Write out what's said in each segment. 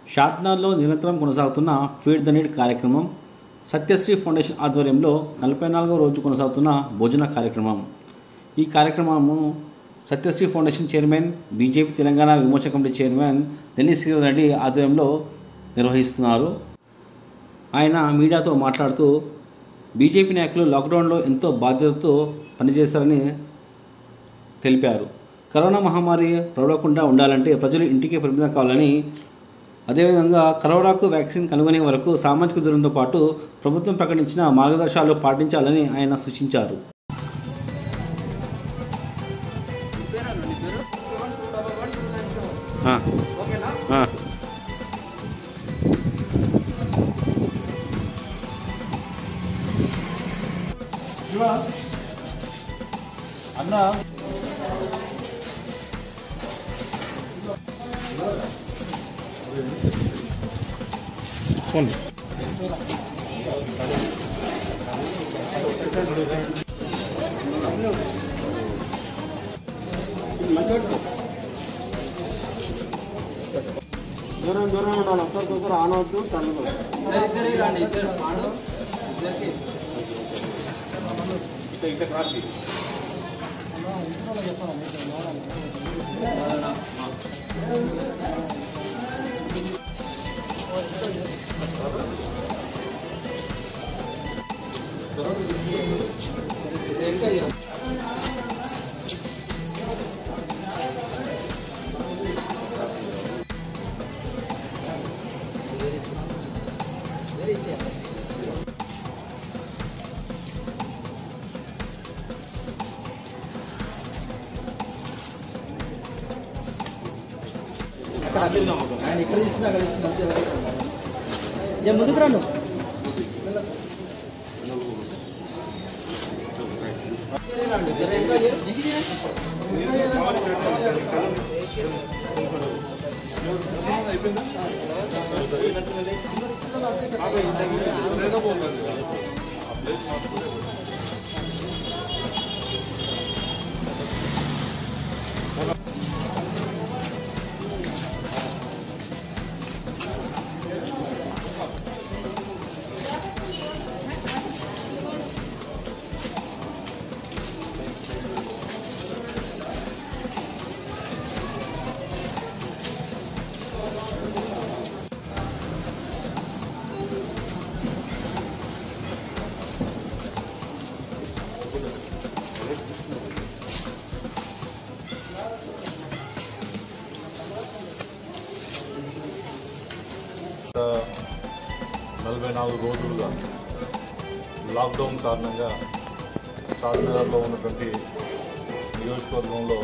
షాద్నార్లో నిరంతరం కొనసాగుతున్న feed the need కార్యక్రమం సత్యశ్రీ ఫౌండేషన్ ఆధ్వర్యంలో నలభై నాలుగో రోజు కొనసాగుతున్న భోజన కార్యక్రమం ఈ కార్యక్రమము Satyasri foundation chairman BJP Telangana విమోచన కమిటీ చైర్మన్ ఢిల్లీ శ్రీధర్ రెడ్డి ఆధ్వర్యంలో నిర్వహిస్తున్నారు ఆయన మీడియాతో మాట్లాడుతూ బీజేపీ నాయకులు లాక్డౌన్లో ఎంతో బాధ్యతతో పనిచేస్తారని తెలిపారు కరోనా మహమ్మారి ప్రబలకుండా ఉండాలంటే ప్రజలు ఇంటికే పరిమితం కావాలని అదేవిధంగా కరోనాకు వ్యాక్సిన్ కనుగొనే వరకు సామాజిక దూరంతో పాటు ప్రభుత్వం ప్రకటించిన మార్గదర్శకాలు పాటించాలని ఆయన సూచించారు ఆ, ఆ. అన్న ఫోన్ దూరం దూరం ఉండాలి ఒకరికొకరు ఆనవద్దు తల్లు ముందుకు రండి గత నలభై నాలుగు రోజులుగా లాక్డౌన్ కారణంగా షాద్నగర్లో ఉన్నటువంటి నియోజకవర్గంలో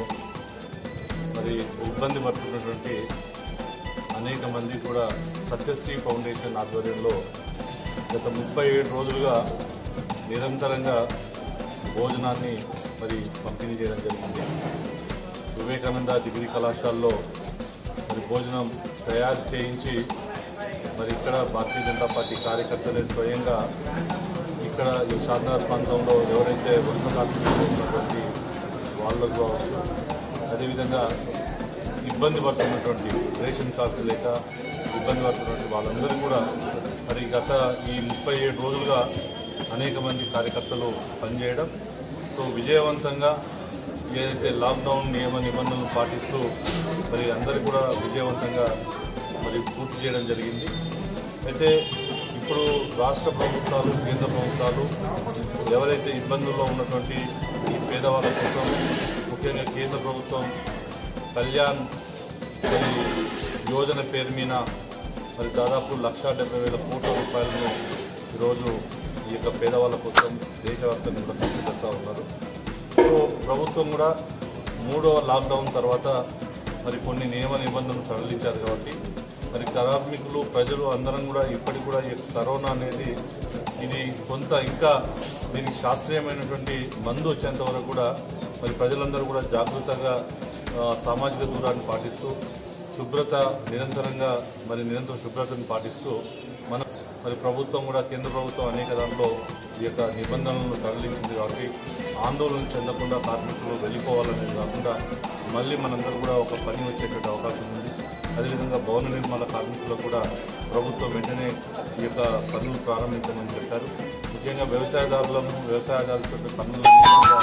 మరి ఇబ్బంది పడుతున్నటువంటి అనేక మంది కూడా సత్యశ్రీ ఫౌండేషన్ ఆధ్వర్యంలో గత ముప్పై ఏడు రోజులుగా నిరంతరంగా భోజనాన్ని మరి పంపిణీ చేయడం జరిగింది వివేకానంద డిగ్రీ కళాశాలలో మరి భోజనం తయారు చేయించి మరి ఇక్కడ భారతీయ జనతా పార్టీ కార్యకర్తలే స్వయంగా ఇక్కడ ఈ షాద్నగర్ ప్రాంతంలో ఎవరైతే వలస కార్మికులు ఉన్నటువంటి వాళ్ళకు కావచ్చు అదేవిధంగా ఇబ్బంది పడుతున్నటువంటి రేషన్ కార్డ్స్ లేక ఇబ్బంది పడుతున్నటువంటి వాళ్ళందరూ కూడా మరి గత ఈ ముప్పై ఏడు రోజులుగా అనేక మంది కార్యకర్తలు పనిచేయడం సో విజయవంతంగా ఏదైతే లాక్డౌన్ నియమ నిబంధనలు పాటిస్తూ మరి అందరూ కూడా విజయవంతంగా మరి పూర్తి చేయడం జరిగింది అయితే ఇప్పుడు రాష్ట్ర ప్రభుత్వాలు కేంద్ర ప్రభుత్వాలు ఎవరైతే ఇబ్బందుల్లో ఉన్నటువంటి ఈ పేదవాళ్ళ కోసం ముఖ్యంగా కేంద్ర ప్రభుత్వం కళ్యాణ్ మరి యోజన పేరు మీద మరి దాదాపు లక్షా డెబ్బై వేల కోట్ల రూపాయలను ఈరోజు ఈ యొక్క పేదవాళ్ళ కోసం దేశవ్యాప్తంగా కూడా ఖర్చు పెడతా ఉన్నారు సో ప్రభుత్వం కూడా మూడవ లాక్డౌన్ తర్వాత మరి కొన్ని నియమ నిబంధనలు సడలించారు కాబట్టి మరి కార్మికులు ప్రజలు అందరం కూడా ఇప్పటికి కూడా ఈ కరోనా అనేది ఇది కొంత ఇంకా దీనికి శాస్త్రీయమైనటువంటి మందు వచ్చేంత వరకు కూడా మరి ప్రజలందరూ కూడా జాగ్రత్తగా ఆ, సామాజిక దూరాన్ని పాటిస్తూ శుభ్రత నిరంతరంగా మరి నిరంతరం శుభ్రతను పాటిస్తూ మన మరి ప్రభుత్వం కూడా కేంద్ర ప్రభుత్వం అనేక దాంట్లో ఈ యొక్క నిబంధనలను సడలించింది కాబట్టి ఆందోళన చెందకుండా కార్మికులు వెళ్ళిపోవాలనేది కాకుండా మళ్ళీ మనందరూ కూడా ఒక పని వచ్చేటువంటి అవకాశం ఉంది అదేవిధంగా భవన నిర్మాణ కార్మికులకు కూడా ప్రభుత్వం వెంటనే ఈ యొక్క పనులు ప్రారంభించమని చెప్పారు ముఖ్యంగా వ్యవసాయదారులను వ్యవసాయదారులతో పనులన్నీ కూడా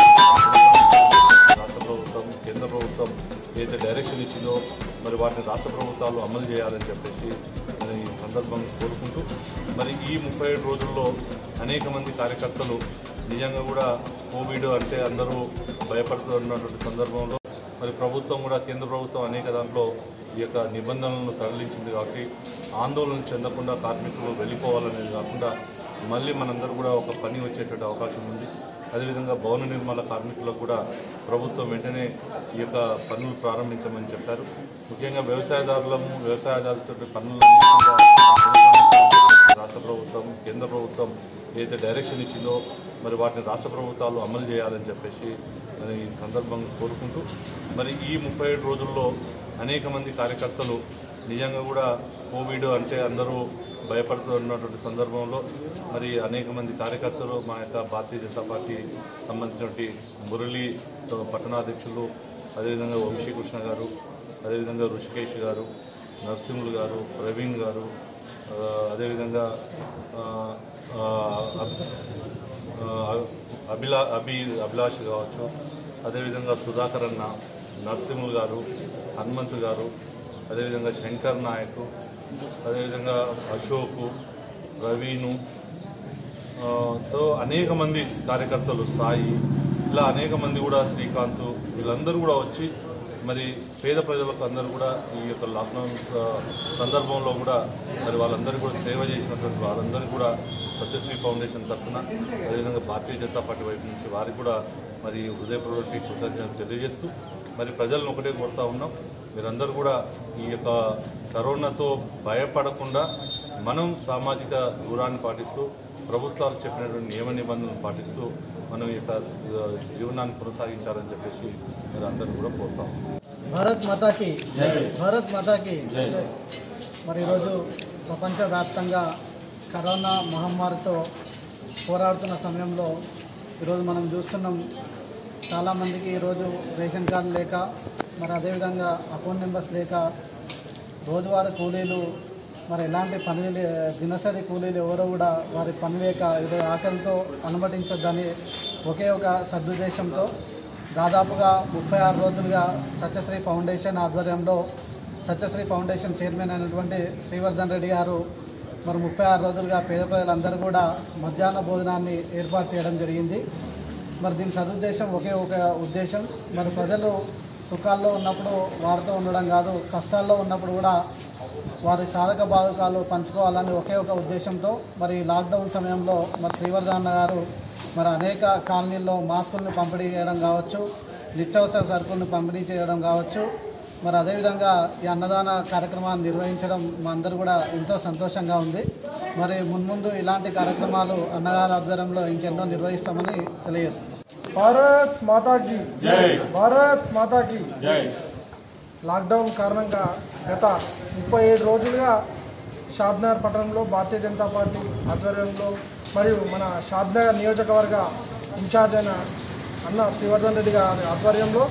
రాష్ట్ర ప్రభుత్వం కేంద్ర ప్రభుత్వం ఏదైతే డైరెక్షన్ ఇచ్చిందో మరి వాటిని రాష్ట్ర ప్రభుత్వాలు అమలు చేయాలని చెప్పేసి నేను ఈ సందర్భంగా కోరుకుంటూ మరి ఈ ముప్పై ఏడు రోజుల్లో అనేక మంది కార్యకర్తలు నిజంగా కూడా కోవిడ్ అంటే అందరూ భయపడుతున్నటువంటి సందర్భంలో మరి ప్రభుత్వం కూడా కేంద్ర ప్రభుత్వం అనేక దాంట్లో ఈ యొక్క నిబంధనలను సడలించింది కాబట్టి ఆందోళన చెందకుండా కార్మికులు వెళ్ళిపోవాలనేది కాకుండా మళ్ళీ మనందరూ కూడా ఒక పని వచ్చేటువంటి అవకాశం ఉంది అదేవిధంగా భవన నిర్మాణ కార్మికులకు కూడా ప్రభుత్వం వెంటనే ఈ యొక్క పనులు ప్రారంభించమని చెప్పారు ముఖ్యంగా వ్యవసాయదారులను వ్యవసాయదారులతో పనులన్నీ కూడా రాష్ట్ర ప్రభుత్వం కేంద్ర ప్రభుత్వం ఏదైతే డైరెక్షన్ ఇచ్చిందో మరి వాటిని రాష్ట్ర ప్రభుత్వాలు అమలు చేయాలని చెప్పేసి నేను ఈ సందర్భంగా కోరుకుంటూ మరి ఈ ముప్పై ఏడు రోజుల్లో అనేక మంది కార్యకర్తలు నిజంగా కూడా కోవిడ్ అంటే అందరూ భయపడుతున్నటువంటి సందర్భంలో మరి అనేక మంది కార్యకర్తలు మా యొక్క భారతీయ జనతా పార్టీ సంబంధించినటువంటి మురళి పట్టణాధ్యక్షులు అదేవిధంగా వంశీకృష్ణ గారు అదేవిధంగా ఋషికేష్ గారు నరసింహులు గారు ప్రవీణ్ గారు ఆ, అదేవిధంగా ఆ, ఆ, అబ్- ఆ, అభిలా అభి అభిలాష్ కావచ్చు అదేవిధంగా సుధాకర్ అన్న నరసింహులు గారు హనుమంతు గారు అదేవిధంగా శంకర్ నాయక్ అదేవిధంగా అశోకు ప్రవీణు ఆ, సో అనేక మంది కార్యకర్తలు సాయి ఇలా అనేక మంది కూడా శ్రీకాంత్ వీళ్ళందరూ కూడా వచ్చి మరి పేద ప్రజలకు అందరూ కూడా ఈ యొక్క లాక్డౌన్ ఆ, సందర్భంలో కూడా మరి వాళ్ళందరూ కూడా సేవ చేసినటువంటి వారందరూ కూడా సత్యశ్రీ ఫౌండేషన్ తరఫున అదేవిధంగా భారతీయ జనతా పార్టీ వైపు నుంచి వారికి కూడా మరి హృదయపూర్వక కృతజ్ఞతలు తెలియజేస్తూ మరి ప్రజలను ఒకటే కోరుతా ఉన్నాం మీరందరూ కూడా ఈ యొక్క కరోనాతో భయపడకుండా మనం సామాజిక దూరాన్ని పాటిస్తూ ప్రభుత్వాలు చెప్పినటువంటి నియమ నిబంధనలు పాటిస్తూ మనం ఈ యొక్క ఆ, జీవనాన్ని కొనసాగించాలని చెప్పేసి మీరు అందరూ కూడా కోరుతాం భారత్ మాతాకి భారత్ మాతాకి మరి ఈరోజు ప్రపంచవ్యాప్తంగా కరోనా మహమ్మారితో పోరాడుతున్న సమయంలో ఈరోజు మనం చూస్తున్నాం చాలామందికి ఈరోజు రేషన్ కార్డు లేక మరి అదేవిధంగా అకౌంట్ నెంబర్స్ లేక రోజువారీ కూలీలు మరి ఎలాంటి పని లే- దినసరి కూలీలు ఎవరో కూడా వారి పని లేక ఈరోజు ఆకలితో అనుమతించొద్దని ఒకే ఒక సదుద్దేశంతో దాదాపుగా ముప్పై ఆరు రోజులుగా సత్యశ్రీ ఫౌండేషన్ ఆధ్వర్యంలో సత్యశ్రీ ఫౌండేషన్ చైర్మన్ అయినటువంటి శ్రీవర్ధన్ రెడ్డి గారు మరి ముప్పై ఆరు రోజులుగా పేద ప్రజలందరూ కూడా మధ్యాహ్న భోజనాన్ని ఏర్పాటు చేయడం జరిగింది మరి దీని సదుద్దేశం ఒకే ఒక ఉద్దేశం మరి ప్రజలు సుఖాల్లో ఉన్నప్పుడు వారితో ఉండడం కాదు కష్టాల్లో ఉన్నప్పుడు కూడా వారి సాధక బాధకాలు పంచుకోవాలని ఒకే ఒక ఉద్దేశంతో మరి ఈ లాక్డౌన్ సమయంలో మరి శ్రీవర్ధన్ గారు మరి అనేక కాలనీల్లో మాస్కుల్ని పంపిణీ చేయడం కావచ్చు నిత్యావసర సరుకుల్ని పంపిణీ చేయడం కావచ్చు మరి అదేవిధంగా ఈ అన్నదాన కార్యక్రమాన్ని నిర్వహించడం మా అందరూ కూడా ఎంతో సంతోషంగా ఉంది మరి మున్ముందు ఇలాంటి కార్యక్రమాలు అన్నగారి ఆధ్వర్యంలో ఇంకెన్నో నిర్వహిస్తామని తెలియజేస్తున్నాం భారత్ మాతాకి భారత్ మాతాకి లాక్డౌన్ కారణంగా గత ముప్పై ఏడు రోజులుగా షాద్నగర్ పట్టణంలో భారతీయ జనతా పార్టీ ఆధ్వర్యంలో మరియు మన షాద్నగర్ నియోజకవర్గ ఇన్ఛార్జ్ అయిన అన్న శ్రీవర్ధన్ రెడ్డి గారి ఆధ్వర్యంలో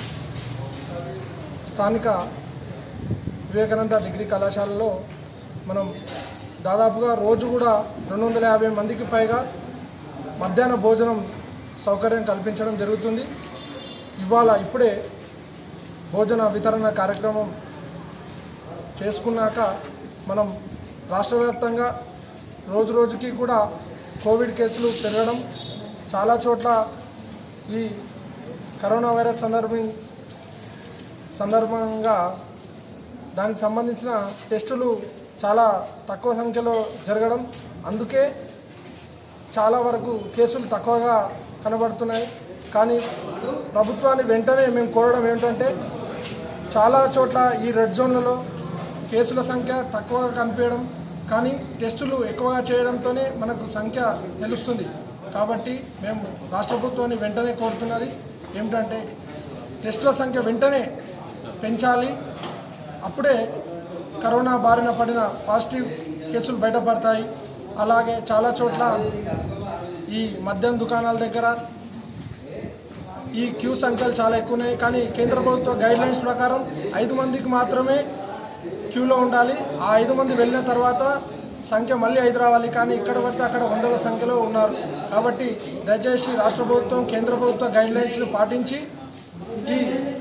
స్థానిక వివేకానంద డిగ్రీ కళాశాలలో మనం దాదాపుగా రోజు కూడా రెండు వందల యాభై మందికి పైగా మధ్యాహ్న భోజనం సౌకర్యం కల్పించడం జరుగుతుంది ఇవాళ ఇప్పుడే భోజన వితరణ కార్యక్రమం చేసుకున్నాక మనం రాష్ట్ర వ్యాప్తంగా రోజు రోజుకి కూడా కోవిడ్ కేసులు పెరగడం చాలా చోట్ల ఈ కరోనా వైరస్ సందర్భం సందర్భంగా దానికి సంబంధించిన టెస్టులు చాలా తక్కువ సంఖ్యలో జరగడం అందుకే చాలా వరకు కేసులు తక్కువగా కనబడుతున్నాయి కానీ ప్రభుత్వాన్ని వెంటనే మేము కోరడం ఏంటంటే చాలా చోట్ల ఈ రెడ్ జోన్లలో కేసుల సంఖ్య తక్కువగా కనిపించడం కానీ టెస్టులు ఎక్కువగా చేయడంతోనే మనకు సంఖ్య తెలుస్తుంది కాబట్టి మేము రాష్ట్ర ప్రభుత్వాన్ని వెంటనే కోరుతున్నది ఏమిటంటే టెస్టుల సంఖ్య వెంటనే పెంచాలి అప్పుడే కరోనా బారిన పడిన పాజిటివ్ కేసులు బయటపడతాయి అలాగే చాలా చోట్ల ఈ మద్యం దుకాణాల దగ్గర ఈ క్యూ సంఖ్యలు చాలా ఎక్కువ ఉన్నాయి కానీ కేంద్ర ప్రభుత్వ గైడ్ లైన్స్ ప్రకారం ఐదు మందికి మాత్రమే క్యూలో ఉండాలి ఆ ఐదు మంది వెళ్ళిన తర్వాత సంఖ్య మళ్ళీ ఐదు రావాలి కానీ ఇక్కడ పడితే అక్కడ వందల సంఖ్యలో ఉన్నారు కాబట్టి దయచేసి రాష్ట్ర ప్రభుత్వం కేంద్ర ప్రభుత్వ గైడ్లైన్స్ని పాటించి ఈ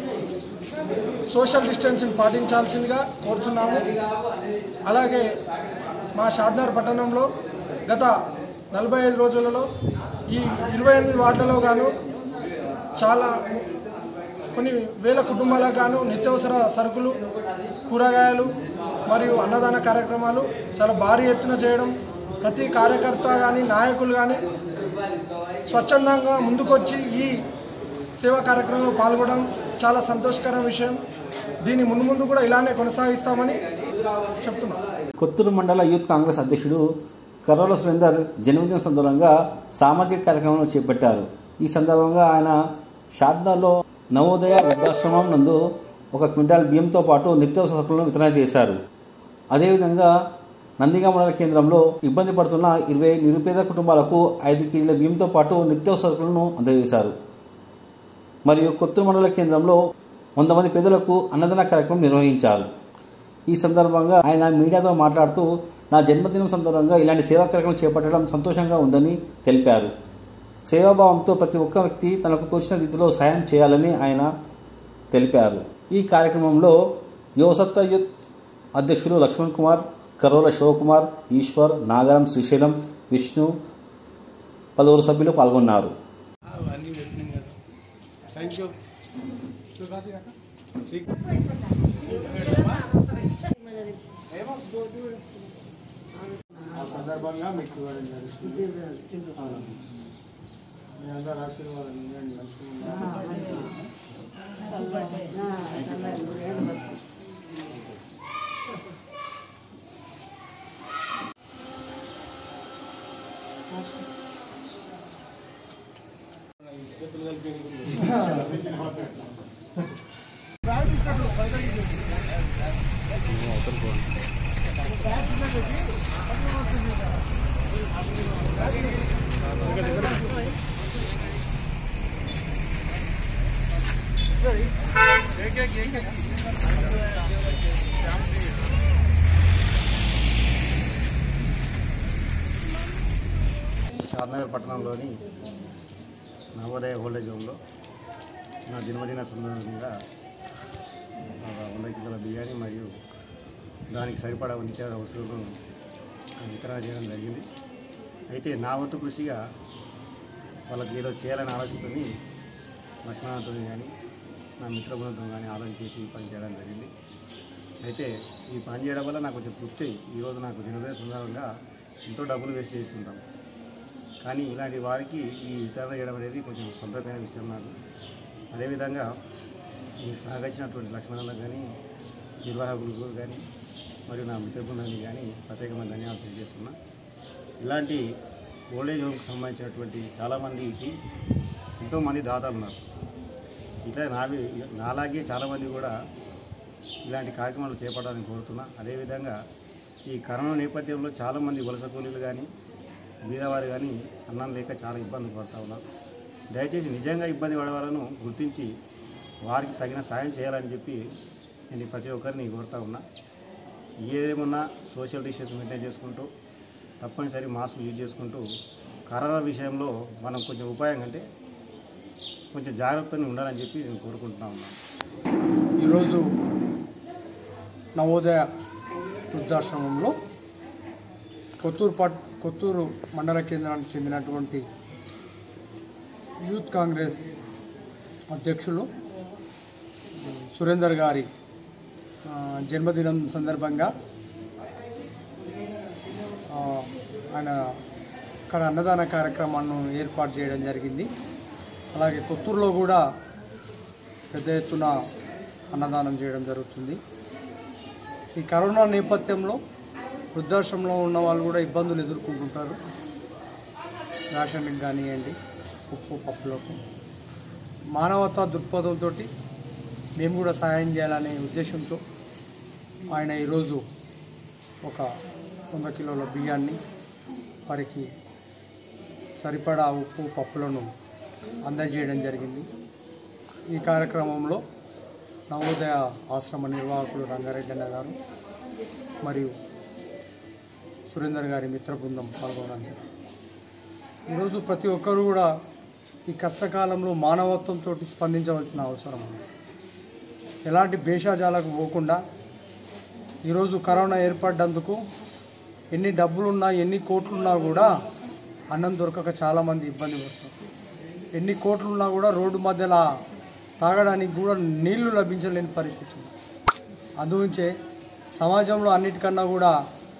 సోషల్ డిస్టెన్సింగ్ పాటించాల్సిందిగా కోరుతున్నాము అలాగే మా షాద్నగర్ పట్టణంలో గత నలభై ఐదు రోజులలో ఈ ఇరవై ఎనిమిది వార్డులలో గాను చాలా కొన్ని వేల కుటుంబాలకు గాను నిత్యావసర సరుకులు కూరగాయలు మరియు అన్నదాన కార్యక్రమాలు చాలా భారీ ఎత్తున చేయడం ప్రతి కార్యకర్త కానీ నాయకులు కానీ స్వచ్ఛందంగా ముందుకొచ్చి ఈ సేవా కార్యక్రమంలో పాల్గొనడం చాలా సంతోషకర విషయం దీన్ని ముందు ముందు కూడా ఇలానే కొనసాగిస్తామని చెప్తున్నాం కొత్తూరు మండల యూత్ కాంగ్రెస్ అధ్యక్షుడు కర్రోల సురేందర్ జన్మదిన సందర్భంగా సామాజిక కార్యక్రమాలను చేపట్టారు ఈ సందర్భంగా ఆయన షాద్నాలో నవోదయ వృద్ధాశ్రమం నందు ఒక క్వింటాల్ బియ్యంతో పాటు నిత్యావసర సరుకులను వితరణ చేశారు అదేవిధంగా నందిగా మండల కేంద్రంలో ఇబ్బంది పడుతున్న ఇరవై నిరుపేద కుటుంబాలకు ఐదు కేజీల బియ్యంతో పాటు నిత్యావసర సరుకులను అందజేశారు మరియు కొత్తూరు మండల కేంద్రంలో వంద మంది పేదలకు అన్నదాన కార్యక్రమం నిర్వహించారు ఈ సందర్భంగా ఆయన మీడియాతో మాట్లాడుతూ నా జన్మదినం సందర్భంగా ఇలాంటి సేవా కార్యక్రమం చేపట్టడం సంతోషంగా ఉందని తెలిపారు సేవాభావంతో ప్రతి ఒక్క వ్యక్తి తనకు తోచిన రీతిలో సహాయం చేయాలని ఆయన తెలిపారు ఈ కార్యక్రమంలో యువసత్తా యూత్ అధ్యక్షులు లక్ష్మణ్ కుమార్ కర్రోల శివకుమార్ ఈశ్వర్ నాగరం శ్రీశైలం విష్ణు పలువురు సభ్యులు పాల్గొన్నారు ఆ సందర్భంగా మీకు ఇవ్వడం జరుగుతుంది మీ అందరు ఆశీర్వాదం ఇవ్వండి మంచిగా ఉండాలి. షాద్నగర్ పట్టణంలోని నవోదయ ఓల్డేజ్ హోమ్లో నా జన్మదిన సందర్భంగా ఒక వంద కిలోల బిర్యానీ మరియు దానికి సరిపడా నిత్యావసర వస్తువులను వితరణ చేయడం జరిగింది అయితే నా వంతు కృషిగా వాళ్ళకి ఏదో చేయాలని ఆలోచనతోని లక్ష్మణతో కానీ నా మిత్ర బృందంతో కానీ ఆలోచన చేసి ఈ పని చేయడం జరిగింది అయితే ఈ పని చేయడం వల్ల నాకు కొంచెం తృప్తి ఈరోజు నాకు జనవరి సందర్భంగా ఎంతో డబ్బులు వేస్ట్ చేస్తుంటాం కానీ ఇలాంటి వారికి ఈ వితరణ చేయడం అనేది కొంచెం సంతోషమైన విషయం నాకు అదేవిధంగా మీరు సహకరించినటువంటి లక్ష్మణులకు కానీ నిర్వాహకులకు కానీ మరియు నా మిత్ర బృందానికి కానీ ప్రత్యేకమైన ధన్యవాదాలు తెలియజేస్తున్నా ఇలాంటి ఓల్డేజ్ హోమ్కి సంబంధించినటువంటి చాలామందికి ఎంతోమంది దాతలు ఉన్నారు ఇట్లా నావి నాలాగే చాలామంది కూడా ఇలాంటి కార్యక్రమాలు చేపట్టాలని కోరుతున్నా అదేవిధంగా ఈ కరోనా నేపథ్యంలో చాలామంది వలస కూలీలు కానీ బీదవారు కానీ అన్నం లేక చాలా ఇబ్బంది పడుతూ ఉన్నారు దయచేసి నిజంగా ఇబ్బంది పడే వాళ్ళను గుర్తించి వారికి తగిన సాయం చేయాలని చెప్పి నేను ప్రతి ఒక్కరిని కోరుతా ఉన్నా ఏదేమన్నా సోషల్ డిస్టెన్స్ మెయింటైన్ చేసుకుంటూ తప్పనిసరి మాస్క్ యూజ్ చేసుకుంటూ కరోనా విషయంలో మనం కొంచెం ఉపాయం అంటే కొంచెం జాగ్రత్తగా ఉండాలని చెప్పి నేను కోరుకుంటున్నా ఉన్నాను ఈరోజు నవోదయ వృద్ధాశ్రమంలో కొత్తూరు పట్ కొత్తూరు మండల కేంద్రానికి చెందినటువంటి యూత్ కాంగ్రెస్ అధ్యక్షులు సురేందర్ గారి ఆ, జన్మదినం సందర్భంగా ఆ, ఆయన అక్కడ అన్నదాన కార్యక్రమాన్ని ఏర్పాటు చేయడం జరిగింది అలాగే కొత్తూరులో కూడా పెద్ద ఎత్తున అన్నదానం చేయడం జరుగుతుంది ఈ కరోనా నేపథ్యంలో వృద్ధాశ్రమంలో ఉన్న వాళ్ళు కూడా ఇబ్బందులు ఎదుర్కొంటుంటారు రేషన్కి కానివ్వండి ఉప్పు పప్పులకు మానవతా దృక్పథంతో మేము కూడా సహాయం చేయాలనే ఉద్దేశంతో ఆయన ఈరోజు ఒక వంద కిలోల బియ్యాన్ని వారికి సరిపడా ఉప్పు పప్పులను అందజేయడం జరిగింది ఈ కార్యక్రమంలో నవోదయ ఆశ్రమ నిర్వాహకులు రంగారెడ్డి అన్న గారు మరియు సురేందర్ గారి మిత్ర బృందం పాల్గొనడం జరిగింది ఈరోజు ప్రతి ఒక్కరు కూడా ఈ కష్టకాలంలో మానవత్వంతో స్పందించవలసిన అవసరం ఉంది ఎలాంటి భేషాజాలకు పోకుండా ఈరోజు కరోనా ఏర్పడ్డందుకు ఎన్ని డబ్బులున్నా ఎన్ని కోట్లున్నా కూడా అన్నం దొరకక చాలామంది ఇబ్బంది పడుతారు ఎన్ని కోట్లున్నా కూడా రోడ్డు మధ్యలో తాగడానికి కూడా నీళ్లు లభించలేని పరిస్థితి ఉంది అందుగురించే సమాజంలో అన్నిటికన్నా కూడా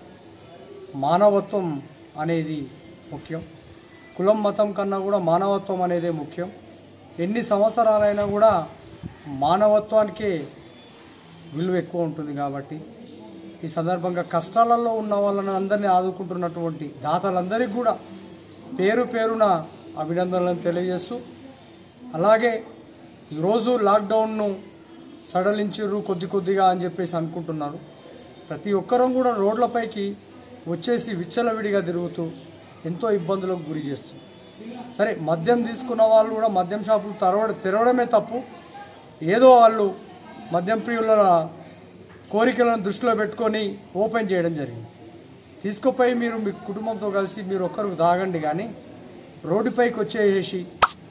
మానవత్వం అనేది ముఖ్యం కులం మతం కన్నా కూడా మానవత్వం అనేదే ముఖ్యం ఎన్ని సంవత్సరాలైనా కూడా మానవత్వానికే విలువ ఎక్కువ ఉంటుంది కాబట్టి ఈ సందర్భంగా కష్టాలలో ఉన్న వాళ్ళని అందరినీ ఆదుకుంటున్నటువంటి దాతలందరికీ కూడా పేరు పేరున అభినందనలను తెలియజేస్తూ అలాగే ఈరోజు లాక్డౌన్ను సడలించారు కొద్ది కొద్దిగా అని చెప్పేసి అనుకుంటున్నారు ప్రతి ఒక్కరం కూడా రోడ్లపైకి వచ్చేసి విచ్చలవిడిగా తిరుగుతూ ఎంతో ఇబ్బందులకు గురి చేస్తుంది సరే మద్యం తీసుకున్న వాళ్ళు కూడా మద్యం షాపులు తెరవడ తెరవడమే తప్పు ఏదో వాళ్ళు మద్యం ప్రియుల కోరికలను దృష్టిలో పెట్టుకొని ఓపెన్ చేయడం జరిగింది తీసుకుపోయి మీరు మీ కుటుంబంతో కలిసి మీరు ఒక్కరు తాగండి కానీ రోడ్డుపైకి వచ్చేసి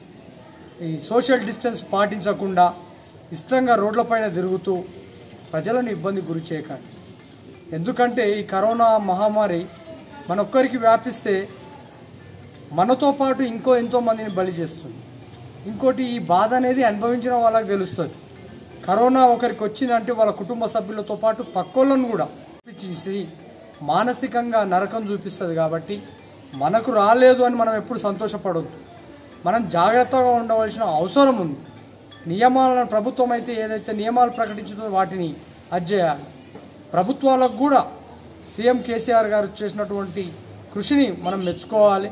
ఈ సోషల్ డిస్టెన్స్ పాటించకుండా ఇష్టంగా రోడ్లపైన తిరుగుతూ ప్రజలను ఇబ్బంది గురి చేయకండి ఎందుకంటే ఈ కరోనా మహమ్మారి మనొక్కరికి వ్యాపిస్తే మనతో పాటు ఇంకో ఎంతో మందిని బలి చేస్తుంది ఇంకోటి ఈ బాధ అనేది అనుభవించిన వాళ్ళకి తెలుస్తుంది కరోనా ఒకరికి వచ్చిందంటే వాళ్ళ కుటుంబ సభ్యులతో పాటు పక్కోళ్ళను కూడా చూపించేసి మానసికంగా నరకం చూపిస్తుంది కాబట్టి మనకు రాలేదు అని మనం ఎప్పుడు సంతోషపడవద్దు మనం జాగ్రత్తగా ఉండవలసిన అవసరం ఉంది నియమాలను ప్రభుత్వం అయితే ఏదైతే నియమాలు ప్రకటించిందో వాటిని అజ్జేయాలి ప్రభుత్వాలకు కూడా సీఎం కేసీఆర్ గారు చేసినటువంటి కృషిని మనం మెచ్చుకోవాలి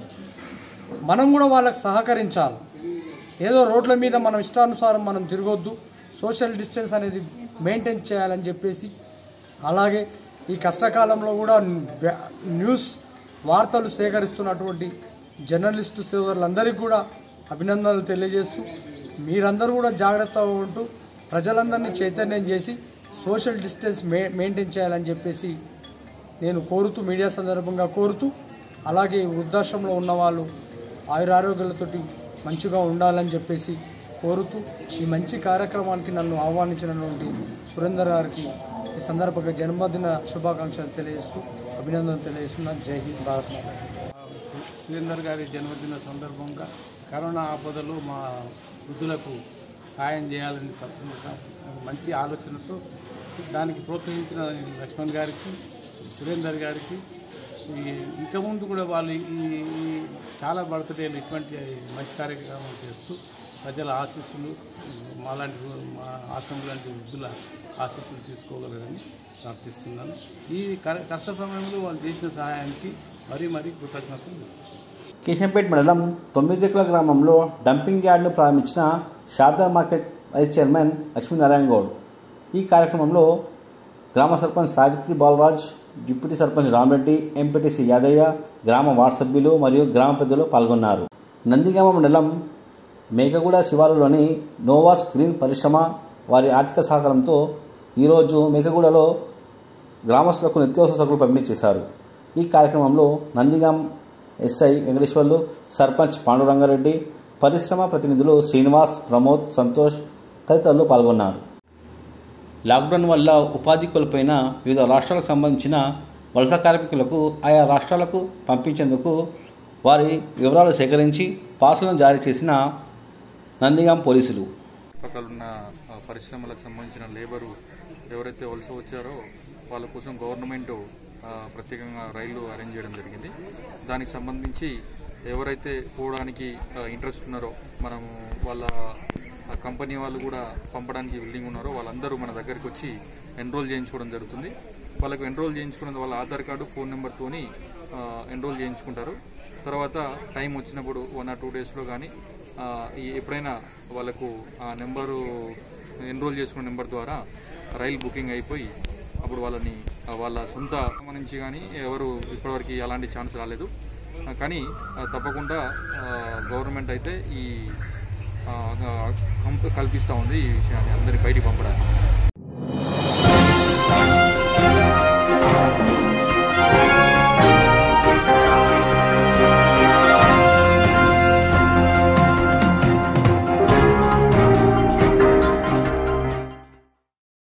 మనం కూడా వాళ్ళకి సహకరించాలి ఏదో రోడ్ల మీద మనం ఇష్టానుసారం మనం తిరగొద్దు సోషల్ డిస్టెన్స్ అనేది మెయింటైన్ చేయాలని చెప్పేసి అలాగే ఈ కష్టకాలంలో కూడా వ్య- న్యూస్ వార్తలు సేకరిస్తున్నటువంటి జర్నలిస్టు సోదరులందరికీ కూడా అభినందనలు తెలియజేస్తూ మీరందరూ కూడా జాగ్రత్తగా ఉంటూ ప్రజలందరినీ చైతన్యం చేసి సోషల్ డిస్టెన్స్ మె మెయింటైన్ చేయాలని చెప్పేసి నేను కోరుతూ మీడియా సందర్భంగా కోరుతూ అలాగే వృద్ధాశ్రమంలో ఉన్న వాళ్ళు ఆయురారోగ్యాలతోటి మంచిగా ఉండాలని చెప్పేసి కోరుతూ ఈ మంచి కార్యక్రమానికి నన్ను ఆహ్వానించినటువంటి సురేందర్ గారికి ఈ సందర్భంగా జన్మదిన శుభాకాంక్షలు తెలియజేస్తూ అభినందనలు తెలియజేస్తున్నాను జై హింద్ భారత్ మాతా కీ. సురేందర్ గారి జన్మదిన సందర్భంగా కరోనా ఆపదలో మా వృద్ధులకు సాయం చేయాలని సత్సంగా మంచి ఆలోచనతో దానికి ప్రోత్సహించిన లక్ష్మణ్ గారికి సురేందర్ గారికి ఈ ఇంకా ముందు కూడా వాళ్ళు ఈ ఈ చాలా బర్త్డేలు ఇటువంటి మంచి కార్యక్రమం చేస్తూ ప్రజల ఆశీస్సులు మాలాంటి మా ఆశ్రమం లాంటి వృద్ధుల ఆశీస్సులు తీసుకోగలరని ప్రార్థిస్తున్నాను ఈ క- కష్ట సమయంలో వాళ్ళు చేసిన సహాయానికి మరీ మరీ కృతజ్ఞతలు కేశంపేట మండలం తొమ్మిదికుల గ్రామంలో డంపింగ్ యార్డ్ను ప్రారంభించిన Sharda market vice chairman Laxminarayana Goud ఈ కార్యక్రమంలో గ్రామ సర్పంచ్ సావిత్రి బాలరాజ్ డిప్యూటీ సర్పంచ్ రామరెడ్డి ఎంపీటీసీ యాదయ్య గ్రామ వార్డు సభ్యులు మరియు గ్రామ పెద్దలు పాల్గొన్నారు నందిగామ మండలం మేకగూడ శివారులోని నోవాస్ గ్రీన్ పరిశ్రమ వారి ఆర్థిక సహకారంతో ఈరోజు మేకగూడలో గ్రామస్తులకు నిత్యావసర సరుకులు పంపిణీ చేశారు ఈ కార్యక్రమంలో నందిగాం ఎస్ఐ వెంకటేశ్వర్లు సర్పంచ్ పాండురంగారెడ్డి పరిశ్రమ ప్రతినిధులు శ్రీనివాస్ ప్రమోద్ సంతోష్ తదితరులు పాల్గొన్నారు లాక్డౌన్ వల్ల ఉపాధి కోల్పోయిన వివిధ రాష్ట్రాలకు సంబంధించిన వలస కార్మికులకు ఆయా రాష్ట్రాలకు పంపించేందుకు వారి వివరాలు సేకరించి పాసులను జారీ చేసిన నందిగాం పోలీసులు చుట్టుపక్కల ఆ, పరిశ్రమలకు సంబంధించిన లేబరు ఎవరైతే వలస వచ్చారో వాళ్ళ కోసం గవర్నమెంట్ ఆ, ప్రత్యేకంగా రైళ్లు అరేంజ్ చేయడం జరిగింది దానికి సంబంధించి ఎవరైతే పోవడానికి ఇంట్రెస్ట్ ఉన్నారో మనము వాళ్ళ ఆ కంపెనీ వాళ్ళు కూడా పంపడానికి విల్లింగ్ ఉన్నారో వాళ్ళందరూ మన దగ్గరికి వచ్చి ఎన్రోల్ చేయించుకోవడం జరుగుతుంది వాళ్ళకు ఎన్రోల్ చేయించుకున్న వాళ్ళ ఆధార్ కార్డు ఫోన్ నెంబర్తోని ఎన్రోల్ చేయించుకుంటారు తర్వాత టైం వచ్చినప్పుడు వన్ ఆర్ టూ డేస్లో కానీ ఎప్పుడైనా వాళ్ళకు ఆ నెంబరు ఎన్రోల్ చేసుకున్న నెంబర్ ద్వారా రైలు బుకింగ్ అయిపోయి అప్పుడు వాళ్ళని ఆ, వాళ్ళ సొంత నుంచి కానీ ఎవరు ఇప్పటివరకు అలాంటి ఛాన్స్ రాలేదు ఆ, కానీ ఆ, తప్పకుండా గవర్నమెంట్ అయితే ఈ ఆ, కంప- కల్పిస్తూ ఉంది ఈ విషయాన్ని అందరినీ బయటికి పంపడానికి